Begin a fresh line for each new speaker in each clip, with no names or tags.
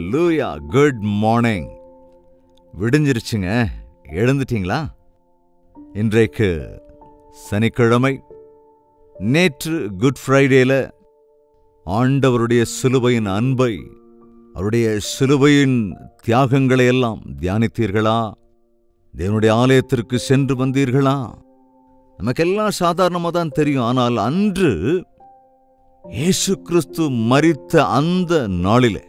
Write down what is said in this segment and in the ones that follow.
லூயா good morning விடிஞ்சிருச்சுங்க எழுந்துட்டீங்களா இன்றைக்கு சனிக்கிழமை நேற்று குட் ஃப்ரைடேல ஆண்டவருடைய சிலுவையின் அன்பை அவருடைய சிலுவையின் தியாகங்களை எல்லாம் தியானித்தீர்களா தேவனுடைய ஆலயத்திற்கு சென்று வந்தீர்களா நமக்கெல்லாம் சாதாரணமாக தான் தெரியும் ஆனால் அன்று இயேசு கிறிஸ்து மரித்த அந்த நாளிலே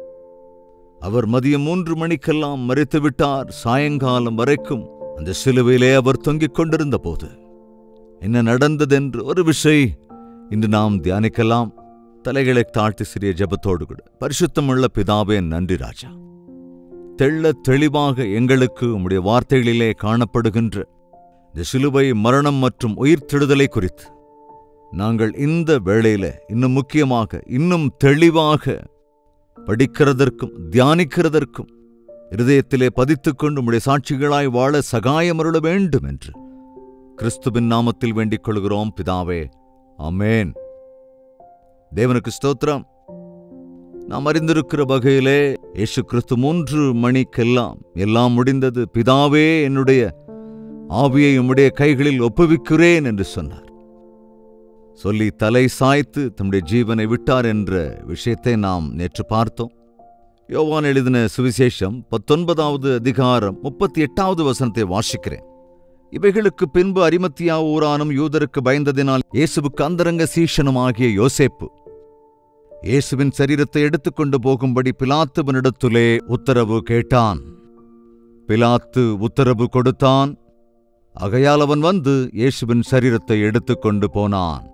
அவர் மதியம் மூன்று மணிக்கெல்லாம் மறித்து விட்டார் சாயங்காலம் வரைக்கும் அந்த சிலுவையிலே அவர் தொங்கிக் கொண்டிருந்த போது என்ன நடந்ததென்று ஒரு விஷய இன்று நாம் தியானிக்கலாம் தலைகளை தாழ்த்தி சிறிய ஜெபத்தோடு கூட பரிசுத்தமுள்ள பிதாவே நன்றி ராஜா தெள்ள தெளிவாக எங்களுக்கு உம்முடைய வார்த்தைகளிலே காணப்படுகின்ற இந்த சிலுவை மரணம் மற்றும் உயிர்த்தெழுதலை குறித்து நாங்கள் இந்த வேளையில இன்னும் முக்கியமாக இன்னும் தெளிவாக படிக்கிறதற்கும் தியானிக்கிறதற்கும் இருதயத்திலே பதித்துக்கொண்டு உம்முடைய சாட்சிகளாய் வாழ சகாயமருள வேண்டும் என்று கிறிஸ்துவின் நாமத்தில் வேண்டிக் கொள்கிறோம் பிதாவே அமேன் தேவனுக்கு ஸ்தோத்திரம் நாம் அறிந்திருக்கிற வகையிலே இயேசு கிறிஸ்து மூன்று மணிக்கெல்லாம் எல்லாம் முடிந்தது பிதாவே என்னுடைய ஆவியை உம்முடைய கைகளில் ஒப்புவிக்கிறேன் என்று சொன்னார் சொல்லி தலை சாய்த்து தம்முடைய ஜீவனை விட்டார் என்ற விஷயத்தை நாம் நேற்று பார்த்தோம் யோவான் எழுதின சுவிசேஷம் பத்தொன்பதாவது அதிகாரம் முப்பத்தி எட்டாவது வசனத்தை வாசிக்கிறேன் இவைகளுக்கு பின்பு அரிமத்தியா ஊரானும் யூதருக்கு பயந்ததினால் இயேசுவுக்கு அந்தரங்க சீஷனும் ஆகிய யோசேப்பு இயேசுவின் சரீரத்தை எடுத்துக்கொண்டு போகும்படி பிலாத்துவனிடத்துலே உத்தரவு கேட்டான் பிலாத்து உத்தரவு கொடுத்தான் ஆகையால் அவன் வந்து இயேசுவின் சரீரத்தை எடுத்துக்கொண்டு போனான்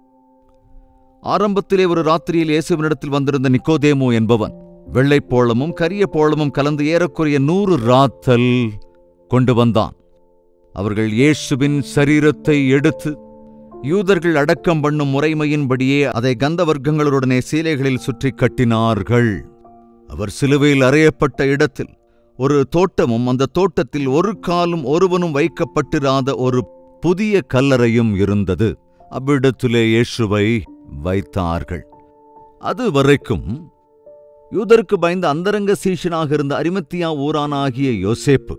ஆரம்பத்திலே ஒரு ராத்திரியில் இயேசுவினிடத்தில் வந்திருந்த நிக்கோதேமு என்பவன் வெள்ளைப்போளமும் கரிய போளமும் கலந்து ஏறக்குறைய நூறு ராத்தல் கொண்டு வந்தான் அவர்கள் இயேசுவின் சரீரத்தை எடுத்து யூதர்கள் அடக்கம் பண்ணும் முறைமையின்படியே அதை கந்த வர்க்கங்களுடனே சீலைகளில் சுற்றி கட்டினார்கள் அவர் சிலுவையில் அறையப்பட்ட இடத்தில் ஒரு தோட்டமும் அந்த தோட்டத்தில் ஒரு காலும் ஒருவனும் வைக்கப்பட்டிராத ஒரு புதிய கல்லறையும் இருந்தது அவ்விடத்திலே இயேசுவை வைத்தார்கள் அது வரைக்கும் யூதருக்கு பயந்த அந்தரங்க சீஷனாக இருந்த அரிமத்தியா ஊரானாகிய யோசேப்பு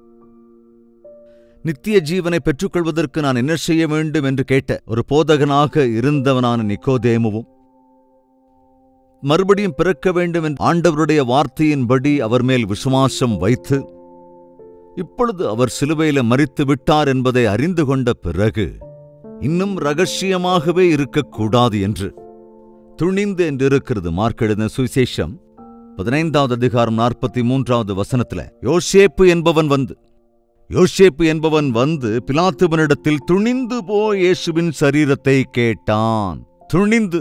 நித்திய ஜீவனை பெற்றுக்கொள்வதற்கு நான் என்ன செய்ய வேண்டும் என்று கேட்ட ஒரு போதகனாக இருந்தவனான நிக்கோதேமுவும் மறுபடியும் பிறக்க வேண்டும் என்ற ஆண்டவருடைய வார்த்தையின்படி அவர் மேல் விசுவாசம் வைத்து இப்பொழுது அவர் சிலுவையில மறித்து விட்டார் என்பதை அறிந்து கொண்ட பிறகு இன்னும் ரகசியமாகவே இருக்கக்கூடாது என்று துணிந்து என்று இருக்கிறது மார்க்கெழுதின சுவிசேஷம் பதினைந்தாவது அதிகாரம் நாற்பத்தி மூன்றாவது வசனத்துல யோசேப்பு என்பவன் வந்து யோசேப்பு என்பவன் வந்து பிலாத்துவனிடத்தில் துணிந்து போய் இயேசுவின் சரீரத்தை கேட்டான் துணிந்து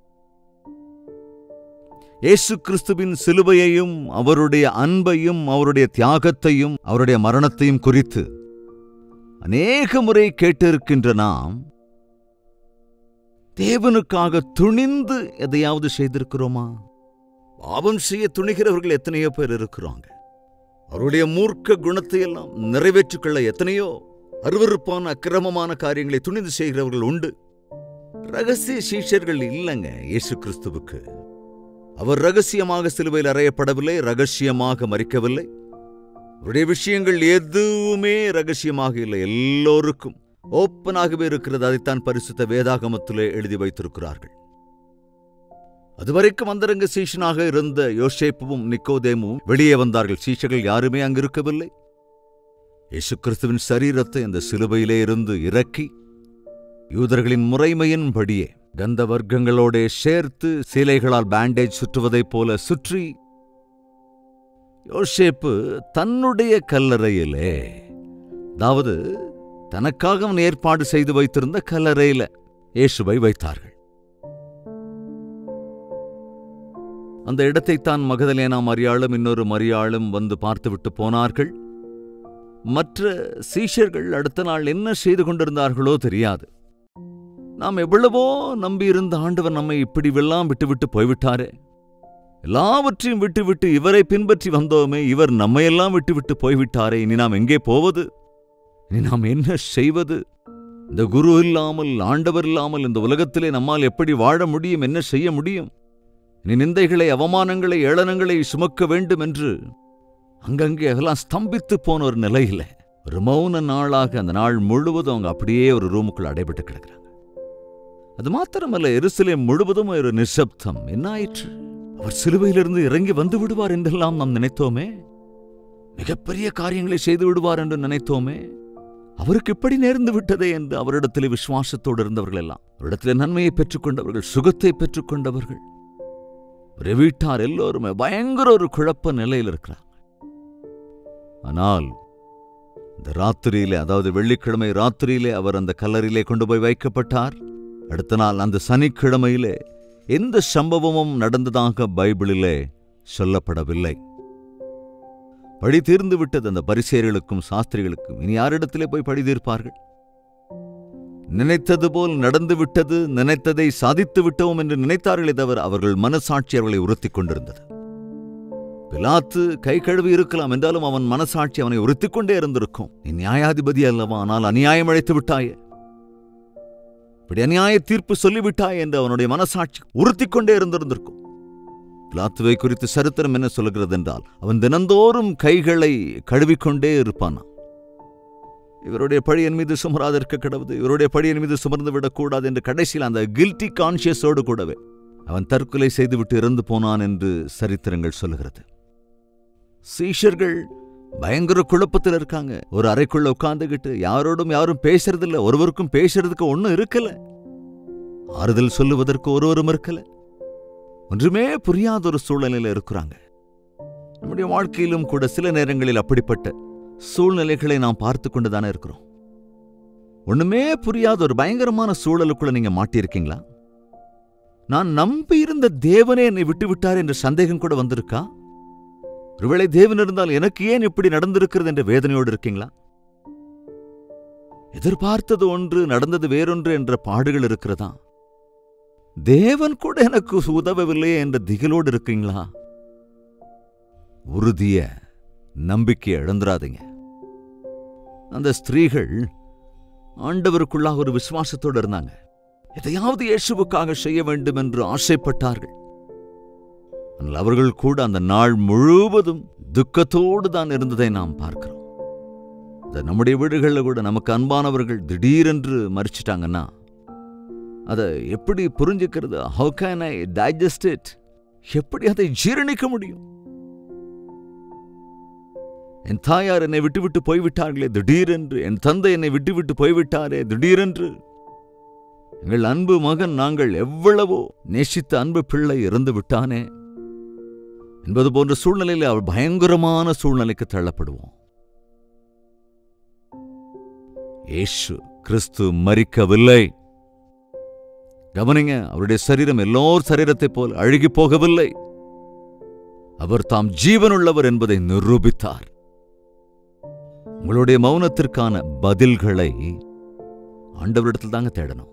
இயேசு கிறிஸ்துவின் சிலுவையையும் அவருடைய அன்பையும் அவருடைய தியாகத்தையும் அவருடைய மரணத்தையும் குறித்து அநேக முறை கேட்டிருக்கின்ற நாம் தேவனுக்காக துணிந்து எதையாவது செய்திருக்கிறோமா பாவம் செய்ய துணிகிறவர்கள் எத்தனையோ பேர் இருக்கிறாங்க அவருடைய மூர்க்க குணத்தை எல்லாம் நிறைவேற்றிக்கொள்ள எத்தனையோ அருவருப்பான அக்கிரமமான காரியங்களை துணிந்து செய்கிறவர்கள் உண்டு ரகசிய சீஷர்கள் இல்லைங்க இயேசு கிறிஸ்துவுக்கு அவர் ரகசியமாக சிலுவையில் அறையப்படவில்லை ரகசியமாக மறிக்கவில்லை அவருடைய விஷயங்கள் எதுவுமே ரகசியமாக இல்லை எல்லோருக்கும் ஓப்பனாகவே இருக்கிறது அதைத்தான் பரிசுத்த வேதாகமத்திலே எழுதி வைத்திருக்கிறார்கள் அதுவரைக்கும் அந்தரங்க சீஷனாக இருந்த யோசேப்புவும் நிக்கோதேமும் வெளியே வந்தார்கள் சீஷர்கள் யாருமே அங்கு இருக்கவில்லை இயேசு கிறிஸ்துவின் சரீரத்தை அந்த சிலுவையிலே இருந்து இறக்கி யூதர்களின் முறைமையின்படியே கந்த வர்க்கங்களோட சேர்த்து சீலைகளால் பேண்டேஜ் சுற்றுவதைப் போல சுற்றி யோசேப்பு தன்னுடைய கல்லறையிலே அதாவது தனக்காக அவன் ஏற்பாடு செய்து வைத்திருந்த கல்லறையில இயேசுவை வைத்தார்கள் அந்த இடத்தைத்தான் மகதலேனா மரியாளும் இன்னொரு மரியாளும் வந்து பார்த்துவிட்டு போனார்கள் மற்ற சீஷர்கள் அடுத்த நாள் என்ன செய்து கொண்டிருந்தார்களோ தெரியாது நாம் எவ்வளவோ நம்பியிருந்த ஆண்டவர் நம்மை இப்படி வெல்லாம் விட்டுவிட்டு போய்விட்டாரே எல்லாவற்றையும் விட்டுவிட்டு இவரை பின்பற்றி வந்தோமே இவர் நம்மையெல்லாம் விட்டுவிட்டு போய்விட்டாரே இனி நாம் எங்கே போவது இனி நாம் என்ன செய்வது இந்த குரு இல்லாமல் ஆண்டவர் இல்லாமல் இந்த உலகத்திலே நம்மால் எப்படி வாழ முடியும் என்ன செய்ய முடியும் நீ நிந்தைகளை அவமானங்களை ஏளனங்களை சுமக்க வேண்டும் என்று அங்கங்கே எல்லாம் ஸ்தம்பித்து போன ஒரு நிலையில ஒரு மௌன நாளாக அந்த நாள் முழுவதும் அவங்க அப்படியே ஒரு ரூமுக்குள்ள அடைபட்டு கிடக்குறாங்க அது மாத்திரமல்ல எருசலேம் முழுவதும் ஒரு நிசப்தம் என்ன ஆயிற்று அவர் சிலுவையிலிருந்து இறங்கி வந்து விடுவார் என்றெல்லாம் நாம் நினைத்தோமே மிகப்பெரிய காரியங்களை செய்து விடுவார் என்று நினைத்தோமே அவருக்கு இப்படி நேர்ந்து விட்டதே என்று அவரிடத்திலே விசுவாசத்தோடு இருந்தவர்கள் எல்லாம் அவரிடத்திலே நன்மையை பெற்றுக்கொண்டவர்கள் சுகத்தை பெற்றுக்கொண்டவர்கள் ஒரு வீட்டார் எல்லோருமே பயங்கர ஒரு குழப்ப நிலையில் இருக்கிறாங்க ஆனால் இந்த ராத்திரியிலே அதாவது வெள்ளிக்கிழமை ராத்திரியிலே அவர் அந்த கல்லறையிலே கொண்டு போய் வைக்கப்பட்டார் அடுத்த நாள் அந்த சனிக்கிழமையிலே எந்த சம்பவமும் நடந்ததாக பைபிளிலே சொல்லப்படவில்லை பழி தீர்ந்து விட்டது அந்த பரிசேயர்களுக்கும் சாஸ்திரிகளுக்கும் இனி யாரிடத்திலே போய் பழி தீர்ப்பார்கள் நினைத்தது போல் நடந்து விட்டது நினைத்ததை சாதித்து விட்டோம் என்று நினைத்தார்களே தவிர அவர்கள் மனசாட்சி அவர்களை உறுத்திக் கொண்டிருந்தது பிலாத்து கை கழுவி இருக்கலாம் என்றாலும் அவன் மனசாட்சி அவனை உறுத்திக் கொண்டே இருந்திருக்கும் நீ நியாயாதிபதி அல்லவா ஆனால் அநியாயம் அழைத்து விட்டாயே இப்படி அநியாய தீர்ப்பு சொல்லிவிட்டாய் என்று அவனுடைய மனசாட்சி உறுத்திக் கொண்டே இருந்திருந்திருக்கும் பிலாத்துவை குறித்து சரித்திரம் என்ன சொல்கிறது என்றால் அவன் தினந்தோறும் கைகளை கழுவிக்கொண்டே இருப்பானா இவருடைய பழி என் மீது சுமராதிருக்க கிடவுது இவருடைய பழி என் மீது சுமர்ந்து விடக்கூடாது என்று கடைசியில் அந்த கில்ட்டி கான்சியஸோடு கூடவே அவன் தற்கொலை செய்துவிட்டு இறந்து போனான் என்று சரித்திரங்கள் சொல்லுகிறது சீஷர்கள் பயங்கர குழப்பத்தில் இருக்காங்க ஒரு அறைக்குள்ள உட்கார்ந்துகிட்டு யாரோடும் யாரும் பேசுறதில்ல ஒருவருக்கும் பேசுறதுக்கு ஒன்றும் இருக்கல ஆறுதல் சொல்லுவதற்கு ஒருவரும் இருக்கல ஒன்றுமே புரியாத ஒரு சூழ்நிலையில இருக்கிறாங்க நம்முடைய வாழ்க்கையிலும் கூட சில நேரங்களில் அப்படிப்பட்ட சூழ்நிலைகளை நாம் பார்த்து கொண்டுதானே இருக்கிறோம் ஒண்ணுமே புரியாத ஒரு பயங்கரமான சூழலுக்குள்ள நீங்க மாட்டியிருக்கீங்களா நான் நம்பி இருந்த தேவனே என்னை விட்டு விட்டார் என்ற சந்தேகம் கூட வந்திருக்கா ஒருவேளை தேவன் இருந்தால் எனக்கு ஏன் இப்படி நடந்திருக்கிறது என்ற வேதனையோடு இருக்கீங்களா எதிர்பார்த்தது ஒன்று நடந்தது வேறொன்று என்ற பாடுகள் இருக்கிறதா தேவன் கூட எனக்கு உதவவில்லையே என்ற திகிலோடு இருக்கீங்களா உறுதிய நம்பிக்கையை இழந்துராதீங்க அந்த ஸ்திரீகள் ஆண்டவருக்குள்ளாக ஒரு விசுவாசத்தோடு இருந்தாங்க எதையாவது இயேசுவுக்காக செய்ய வேண்டும் என்று ஆசைப்பட்டார்கள் ஆனால் அவர்கள் கூட அந்த நாள் முழுவதும் துக்கத்தோடு தான் இருந்ததை நாம் பார்க்கிறோம் இந்த நம்முடைய வீடுகளில் கூட நமக்கு அன்பானவர்கள் திடீரென்று மறிச்சிட்டாங்கன்னா அதை எப்படி புரிஞ்சுக்கிறது how can I digest it எப்படி அதை ஜீரணிக்க முடியும் என் தாயார் என்னை விட்டுவிட்டு போய்விட்டார்களே திடீரென்று என் தந்தை என்னை விட்டுவிட்டு போய்விட்டாரே திடீரென்று எங்கள் அன்பு மகன் நாங்கள் எவ்வளவோ நேசித்த அன்பு பிள்ளை இறந்து விட்டானே என்பது போன்ற சூழ்நிலையில் அவள் பயங்கரமான சூழ்நிலைக்கு தள்ளப்படுவோம் இயேசு கிறிஸ்து மறிக்கவில்லை கவனிங்க அவருடைய சரீரம் எல்லோர் சரீரத்தைப் போல் அழுகி போகவில்லை அவர் தாம் ஜீவனுள்ளவர் என்பதை நிரூபித்தார் உங்களுடைய மௌனத்திற்கான பதில்களை ஆண்டவரிடத்தில் தாங்க தேடணும்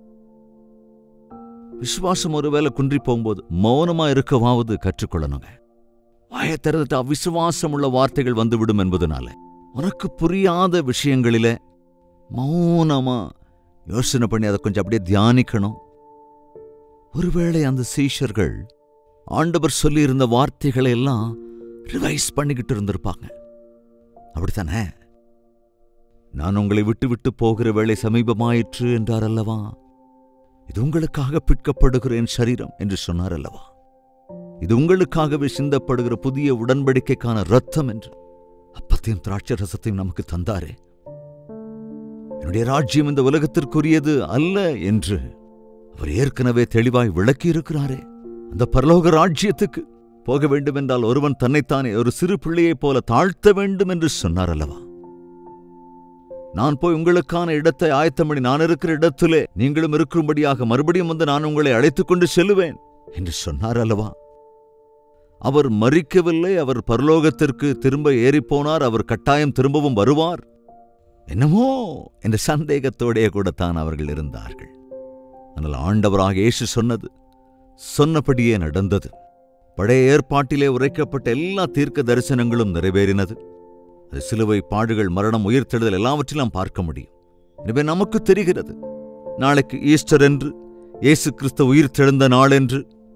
விசுவாசம் ஒருவேளை குன்றி போகும்போது மௌனமா இருக்கவாவது கற்றுக்கொள்ளணுங்க வாயை திறந்துட்டு அவிசுவாசம் உள்ள வார்த்தைகள் வந்துவிடும் என்பதனால உனக்கு புரியாத விஷயங்களில மௌனமா யோசனை பண்ணி அதை கொஞ்சம் அப்படியே தியானிக்கணும் ஒருவேளை அந்த சீஷர்கள் ஆண்டவர் சொல்லியிருந்த வார்த்தைகளை எல்லாம் ரிவைஸ் பண்ணிக்கிட்டு இருந்திருப்பாங்க அப்படித்தானே நான் உங்களை விட்டு விட்டு போகிற வேளை சமீபமாயிற்று என்றார் அல்லவா இது உங்களுக்காக பிற்கப்படுகிற என் சரீரம் என்று சொன்னார் அல்லவா இது உங்களுக்காகவே சிந்தப்படுகிற புதிய உடன்படிக்கைக்கான ரத்தம் என்று அப்பத்தையும் திராட்சை ரசத்தையும் நமக்கு தந்தாரே என்னுடைய ராஜ்யம் இந்த உலகத்திற்குரியது அல்ல என்று அவர் ஏற்கனவே தெளிவாய் விளக்கி இருக்கிறாரே அந்த பரலோக ராஜ்யத்துக்கு போக வேண்டும் என்றால் ஒருவன் தன்னைத்தானே ஒரு சிறு பிள்ளையைப் போல தாழ்த்த வேண்டும் என்று சொன்னார் அல்லவா நான் போய் உங்களுக்கான இடத்தை ஆயத்தமணி நான் இருக்கிற இடத்திலே நீங்களும் இருக்கும்படியாக மறுபடியும் வந்து நான் உங்களை அழைத்துக் கொண்டு செல்லுவேன் என்று சொன்னார் அல்லவா அவர் மறிக்கவில்லை அவர் பரலோகத்திற்கு திரும்ப ஏறிப்போனார் அவர் கட்டாயம் திரும்பவும் வருவார் என்னமோ என்ற சந்தேகத்தோடே கூடத்தான் அவர்கள் இருந்தார்கள் ஆனால் ஆண்டவராக இயேசு சொன்னது சொன்னபடியே நடந்தது பழைய ஏற்பாட்டிலே உரைக்கப்பட்ட எல்லா தீர்க்க தரிசனங்களும் நிறைவேறினது அது சிலுவை பாடுகள் மரணம் உயிர்த்தெழுதல் எல்லாவற்றிலும் பார்க்க முடியும் எனவே நமக்கு தெரிகிறது நாளைக்கு ஈஸ்டர் என்று இயேசு கிறிஸ்து உயிர்த்தெழுந்த நாள் என்று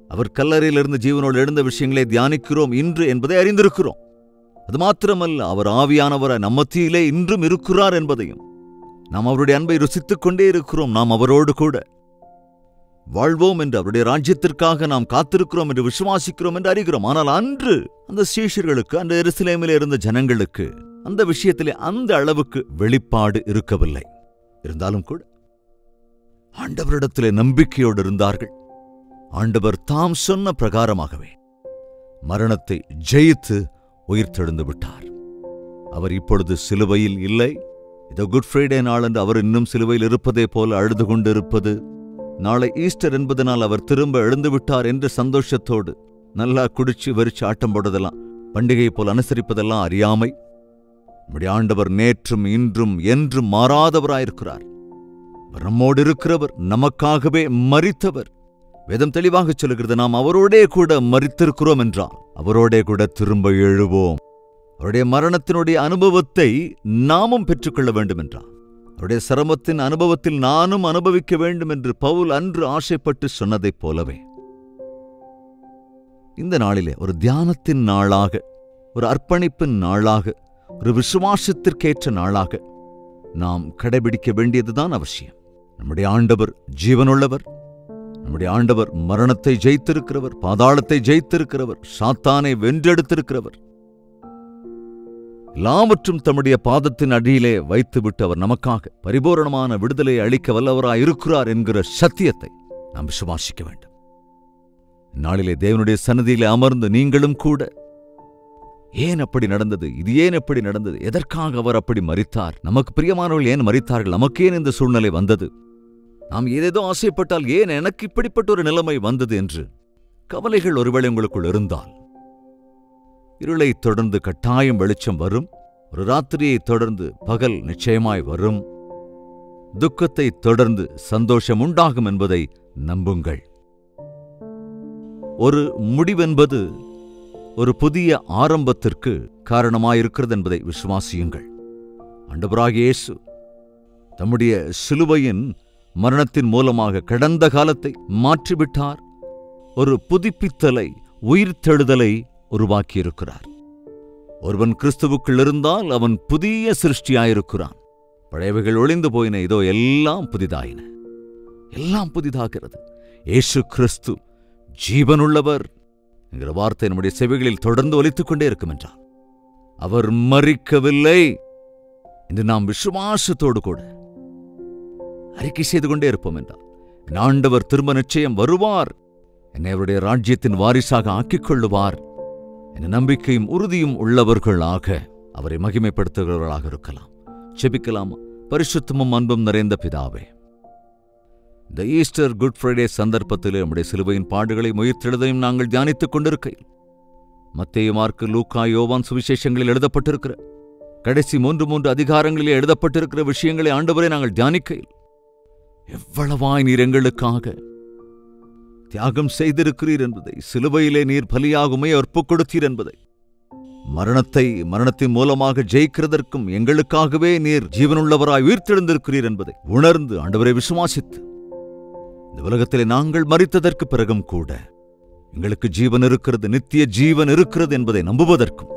அவர் கல்லறையிலிருந்து ஜீவனோடு எழுந்த விஷயங்களை தியானிக்கிறோம் இன்று என்பதை அறிந்திருக்கிறோம் அது மாத்திரமல்ல அவர் ஆவியானவராய் நம்மத்தியிலே இன்றும் இருக்கிறார் என்பதையும் நாம் அவருடைய அன்பை ருசித்துக் கொண்டே இருக்கிறோம் நாம் அவரோடு கூட வாழ்வோம் என்று அவருடைய ராஜ்யத்திற்காக நாம் காத்திருக்கிறோம் என்று விசுவாசிக்கிறோம் என்று அறிகிறோம் ஆனால் அன்று அந்த சீஷர்களுக்கு அந்த எருசலேமிலே இருந்த ஜனங்களுக்கு அந்த விஷயத்திலே அந்த அளவுக்கு வெளிப்பாடு இருக்கவில்லை இருந்தாலும் கூட ஆண்டவரிடத்திலே நம்பிக்கையோடு இருந்தார்கள் ஆண்டவர் தாம் சொன்ன பிரகாரமாகவே மரணத்தை ஜெயித்து உயிர்த்தெழுந்து விட்டார் அவர் இப்பொழுது சிலுவையில் இல்லை இதோ குட் ஃப்ரைடே நாளன்று அவர் இன்னும் சிலுவையில் இருப்பதே போல அழுது கொண்டிருப்பது நாளை ஈஸ்டர் என்பதனால் அவர் திரும்ப எழுந்து விட்டார் என்ற சந்தோஷத்தோடு நல்லா குடிச்சு வெறிச்சு ஆட்டம் போடுறதெல்லாம் பண்டிகை போல் அனுசரிப்பதெல்லாம் அறியாமை நம்முடைய ஆண்டவர் நேற்றும் இன்றும் என்றும் மாறாதவராயிருக்கிறார் அவர் நம்மோடு இருக்கிறவர் நமக்காகவே மரித்தவர் வேதம் தெளிவாக சொல்லுகிறது நாம் அவரோடே கூட மரித்திருக்கிறோம் என்றால் அவரோடே கூட திரும்ப எழுவோம் அவருடைய மரணத்தினுடைய அனுபவத்தை நாமும் பெற்றுக்கொள்ள வேண்டும் என்றார் அவருடைய சிரமத்தின் அனுபவத்தில் நானும் அனுபவிக்க வேண்டும் என்று பவுல் அன்று ஆசைப்பட்டு சொன்னதைப் போலவே இந்த நாளிலே ஒரு தியானத்தின் நாளாக ஒரு அர்ப்பணிப்பின் நாளாக ஒரு விசுவாசத்திற்கேற்ற நாளாக நாம் கடைபிடிக்க வேண்டியதுதான் அவசியம் நம்முடைய ஆண்டவர் ஜீவனுள்ளவர் நம்முடைய ஆண்டவர் மரணத்தை ஜெயித்திருக்கிறவர் பாதாளத்தை ஜெயித்திருக்கிறவர் சாத்தானை வென்றெடுத்திருக்கிறவர் எல்லாவற்றும் தம்முடைய பாதத்தின் அடியிலே வைத்துவிட்டு அவர் நமக்காக பரிபூரணமான விடுதலையை அளிக்க வல்லவராய் இருக்கிறார் என்கிற சத்தியத்தை நாம் விசுவாசிக்க வேண்டும் நாளிலே தேவனுடைய சன்னதியிலே அமர்ந்து நீங்களும் கூட ஏன் அப்படி நடந்தது இது ஏன் எப்படி நடந்தது எதற்காக அவர் அப்படி மறித்தார் நமக்கு பிரியமானவர்கள் ஏன் மறித்தார்கள் நமக்கு ஏன் இந்த சூழ்நிலை வந்தது நாம் ஏதேதோ ஆசைப்பட்டால் ஏன் எனக்கு இப்படிப்பட்ட ஒரு நிலைமை வந்தது என்று கவலைகள் ஒருவேளை உங்களுக்குள் இருந்தால் இருளை தொடர்ந்து கட்டாயம் வெளிச்சம் வரும் ஒரு ராத்திரியை தொடர்ந்து பகல் நிச்சயமாய் வரும் துக்கத்தை தொடர்ந்து சந்தோஷம் உண்டாகும் என்பதை நம்புங்கள் ஒரு முடிவென்பது ஒரு புதிய ஆரம்பத்திற்கு காரணமாயிருக்கிறது என்பதை விசுவாசியுங்கள் ஆண்டவராகிய இயேசு தம்முடைய சிலுவையின் மரணத்தின் மூலமாக கடந்த காலத்தை மாற்றிவிட்டார் ஒரு புதுப்பித்தலை உயிர்த்தெழுதலை உருவாக்கியிருக்கிறார் ஒருவன் கிறிஸ்துவுக்குள் இருந்தால் அவன் புதிய சிருஷ்டியாயிருக்கிறான் பழையவைகள் ஒளிந்து போயின இதோ எல்லாம் புதிதாயின எல்லாம் புதிதாகிறது இயேசு கிறிஸ்து ஜீவனுள்ளவர் என்கிற வார்த்தை நம்முடைய செவிகளில் தொடர்ந்து ஒலித்துக் கொண்டே இருக்கும் என்றார் அவர் மறிக்கவில்லை என்று நாம் விசுவாசத்தோடு கூட அறிக்கை செய்து கொண்டே இருப்போம் என்றார் என் ஆண்டவர் திரும்ப நிச்சயம் வருவார் என்னை அவருடைய ராஜ்யத்தின் வாரிசாக ஆக்கிக் கொள்ளுவார் என் நம்பிக்கையும் உறுதியும் உள்ளவர்களாக அவரை மகிமைப்படுத்துகிறவர்களாக இருக்கலாம் செபிக்கலாமா பரிசுத்தமும் அன்பும் நிறைந்த பிதாவே இந்த ஈஸ்டர் குட் ஃப்ரைடே சந்தர்ப்பத்தில் நம்முடைய சிலுவையின் பாடுகளை முயற்செழுதையும் நாங்கள் தியானித்துக் கொண்டிருக்கையில் மத்தேயு மார்க்கு லூக்கா யோவான் சுவிசேஷங்களில் எழுதப்பட்டிருக்கிற கடைசி மூன்று மூன்று அதிகாரங்களிலே எழுதப்பட்டிருக்கிற விஷயங்களை ஆண்டவரை நாங்கள் தியானிக்கையில் எவ்வளவாய் நீர் எங்களுக்காக தியாகம் செய்திருக்கிறீர் என்பதை சிலுவையிலே நீர் பலியாகுமே ஒப்புக் கொடுத்தீர் என்பதை மரணத்தை மரணத்தின் மூலமாக ஜெயிக்கிறதற்கும் எங்களுக்காகவே நீர் ஜீவனுள்ளவராய் உயிர்த்தெழுந்திருக்கிறீர் என்பதை உணர்ந்து ஆண்டவரை விசுவாசித்து இந்த உலகத்திலே நாங்கள் மறித்ததற்கு பிறகும் கூட எங்களுக்கு ஜீவன் இருக்கிறது நித்திய ஜீவன் இருக்கிறது என்பதை நம்புவதற்கும்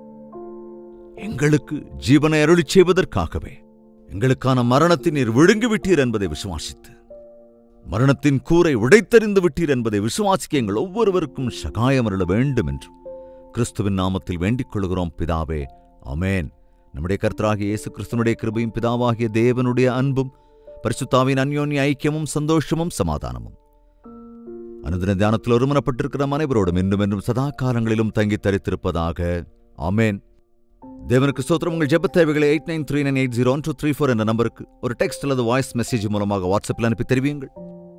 எங்களுக்கு ஜீவனை அருளிச் செய்வதற்காகவே எங்களுக்கான மரணத்தை நீர் விழுங்கிவிட்டீர் என்பதை விசுவாசித்து மரணத்தின் கூரை உடைத்தறிந்து விட்டீர் என்பதை விசுவாசிக்க எங்கள் ஒவ்வொருவருக்கும் சகாயம் அருள வேண்டும் என்று கிறிஸ்துவின் நாமத்தில் வேண்டிக் கொள்கிறோம் பிதாவே அமேன் நம்முடைய கர்த்தராகிய இயேசு கிறிஸ்துனுடைய கிருபையும் பிதாவாகிய தேவனுடைய அன்பும் பரிசுத்தாவின் அந்யோன்ய ஐக்கியமும் சந்தோஷமும் சமாதானமும் அனுதின தியானத்தில் ஒருமனப்பட்டிருக்கிற அனைவரோடும் இன்னும் என்றும் சதா காலங்களிலும் தங்கித் தரித்திருப்பதாக ஆமேன் தேவனுக்கு ஸ்தோத்திரம் உங்கள் ஜெப தேவைகளை eight nine three nine eight zero two three four என்ற நம்பருக்கு ஒரு டெக்ஸ்ட் அல்லது வாய்ஸ் மெசேஜ் மூலமாக வாட்ஸ்அப்பில் அனுப்பி தெரிவியுங்கள்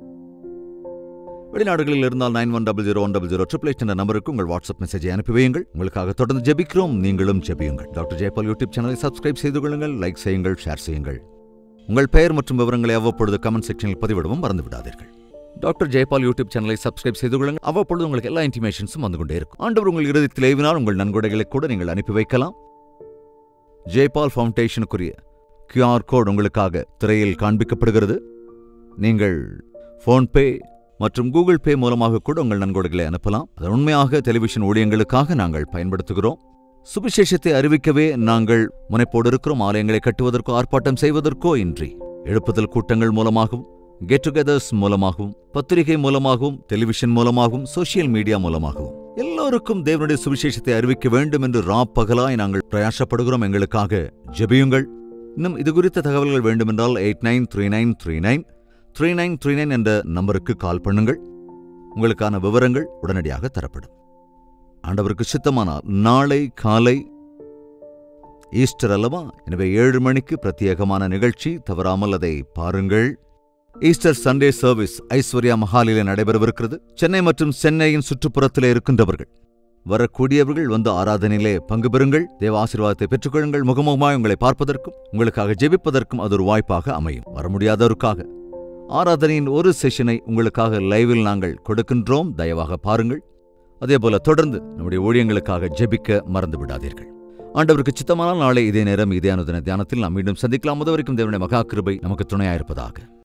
வெளிநாடுகளில் இருந்தால் nine one double zero one double zero triple eight என்ற நம்பருக்கு உங்கள் வாட்ஸ்அப் மெசேஜை அனுப்பி வையுங்கள் உங்களுக்காக தொடர்ந்து ஜெபிக்கிறோம் நீங்களும் ஜெபியுங்கள் டாக்டர் ஜெயபால் யூடியூப் சேனலை சப்ஸ்கிரைப் செய்து கொள்ளுங்கள் லைக் செய்யுங்கள் ஷேர் செய்யுங்கள் உங்கள் பெயர் மற்றும் விவரங்களை அவ்வப்பொழுது கமெண்ட் செக்ஷனில் பதிவிடவும் மறந்து விடாதீர்கள் டாக்டர் ஜெயபால் யூடியூப் சேனலை சப்ஸ்கிரைப் செய்து கொள்ளுங்கள் அவ்வப்பொழுது உங்களுக்கு எல்லா இன்டிமேஷன்ஸும் வந்து கொண்டே இருக்கும் ஆண்டவர் உங்கள் இறுதித்தில் ஏவினால் உங்கள் நன்கொடைகளை கூட நீங்கள் அனுப்பி வைக்கலாம் ஜெய்பால் ஃபவுண்டேஷனுக்குரிய கியூஆர் கோட் உங்களுக்காக திரையில் காண்பிக்கப்படுகிறது நீங்கள் ஃபோன்பே மற்றும் கூகுள் பே மூலமாக கூட உங்கள் நன்கொடைகளை அனுப்பலாம் அது உண்மையாக டெலிவிஷன் ஊழியங்களுக்காக நாங்கள் பயன்படுத்துகிறோம் சுவிசேஷத்தை அறிவிக்கவே நாங்கள் முனைப்போடு இருக்கிறோம் ஆலயங்களை கட்டுவதற்கோ ஆர்ப்பாட்டம் செய்வதற்கோ இன்றி எழுப்புதல் கூட்டங்கள் மூலமாகவும் கெட் டுகெதர்ஸ் மூலமாகவும் பத்திரிகை மூலமாகவும் டெலிவிஷன் மூலமாகவும் சோசியல் மீடியா மூலமாகவும் எல்லோருக்கும் தேவனுடைய சுவிசேஷத்தை அறிவிக்க வேண்டும் என்று ரா பகலாய் நாங்கள் பிரயாசப்படுகிறோம் எங்களுக்காக ஜெபியுங்கள் இன்னும் இது குறித்த தகவல்கள் வேண்டுமென்றால் eight nine three nine three nine three nine three nine என்ற நம்பருக்கு கால் பண்ணுங்கள் உங்களுக்கான விவரங்கள் உடனடியாக தரப்படும் ஆண்டவருக்கு சித்தமானால் நாளை காலை ஈஸ்டர் அல்லவா எனவே ஏழு மணிக்கு பிரத்யேகமான நிகழ்ச்சி தவறாமல் அதை பாருங்கள் ஈஸ்டர் சண்டே சர்வீஸ் ஐஸ்வர்யா மஹாலிலே நடைபெறவிருக்கிறது சென்னை மற்றும் சென்னையின் சுற்றுப்புறத்திலே இருக்கின்றவர்கள் வரக்கூடியவர்கள் வந்து ஆராதனையிலே பங்கு பெறுங்கள் தேவ ஆசீர்வாதத்தை பெற்றுக்கொள்ளுங்கள் முகமுகமாய் உங்களை பார்ப்பதற்கும் உங்களுக்காக ஜெபிப்பதற்கும் அது ஒரு வாய்ப்பாக அமையும் வர முடியாதவருக்காக ஆராதனையின் ஒரு செஷனை உங்களுக்காக லைவில் நாங்கள் கொடுக்கின்றோம் தயவாக பாருங்கள் அதேபோல தொடர்ந்து நம்முடைய ஊழியங்களுக்காக ஜெபிக்க மறந்து விடாதீர்கள் ஆண்டவருக்கு சித்தமானால் நாளை இதே நேரம் இதே அனுதின தியானத்தில் நாம் மீண்டும் சந்திக்கலாம் அதுவரைக்கும் தேவனுடைய மகா கிருபை நமக்கு துணையாயிருப்பதாக